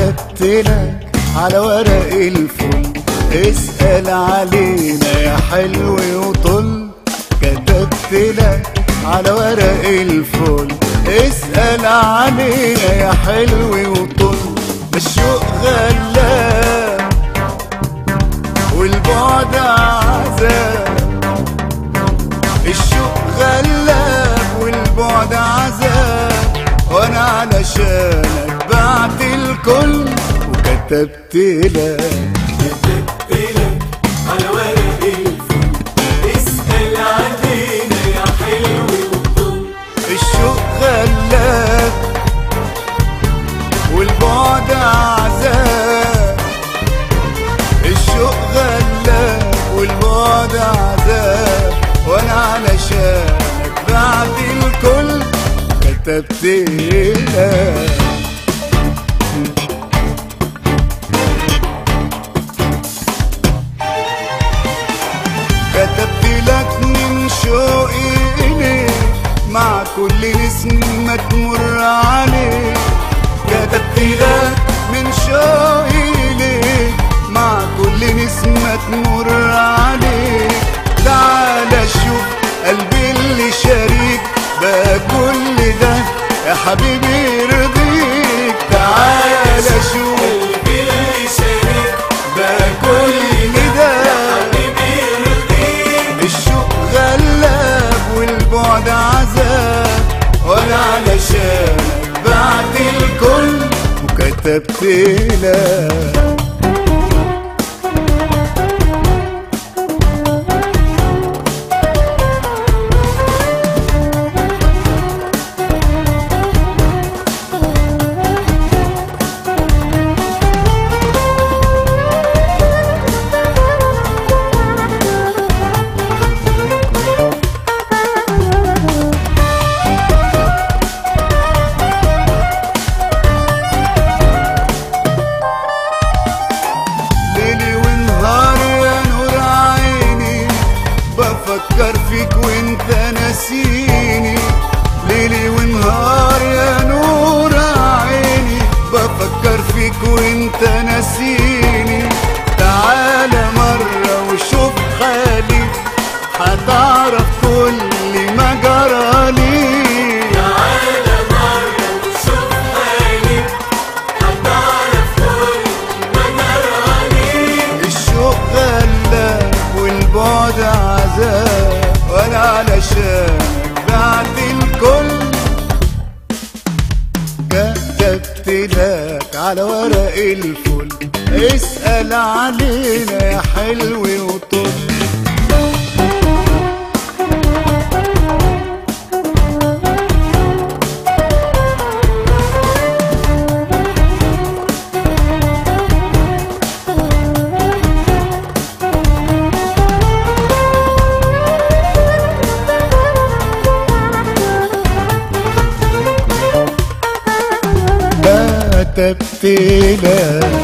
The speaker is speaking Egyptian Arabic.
كتبت لك على ورق الفل اسأل علينا يا حلو وطل كتبت لك على ورق الفل اسأل علينا يا حلو وطل الشوق غلاب والبعد عذاب الشوق غلاب والبعد عذاب وانا علشانك بعت الكل وكتبت لك كتبت لك على ورق الفل اسأل علينا يا حلو وطل الشوق غلاب والبعد عذاب الشوق غلاب والبعد عذاب وانا علشانك بعد الكل كتبت لك كتبت لك من شوقي إليك مع كل نسمة تمر عليك كتبت لك من شوقي إليك مع كل نسمة تمر عليك تعال شوف قلبي اللي شريك بقى كل ده يا حبيبي يرضيك تعال شوف قلبي اللي شريك بقى كل ده حبيبي يرضيك الشوق غلاب والبعد عذاب وانا علشانك بعت الكل وكتبت لك ليلي ونهار يا نور عيني بفكر فيك وانت ناسيني ليلي ونهار يا نور عيني بفكر فيك وانت ناسيني تعالى مرة وشوف حالي هتعرف كل ما جرالي تعالى مرة وشوف حالي هتعرف كل ما جرالي الشوق غلاب والبعد عذاب وانا علشانك بعد الكل كتبت لك على ورق الفل اسأل علينا يا حلو وطل كتبت لك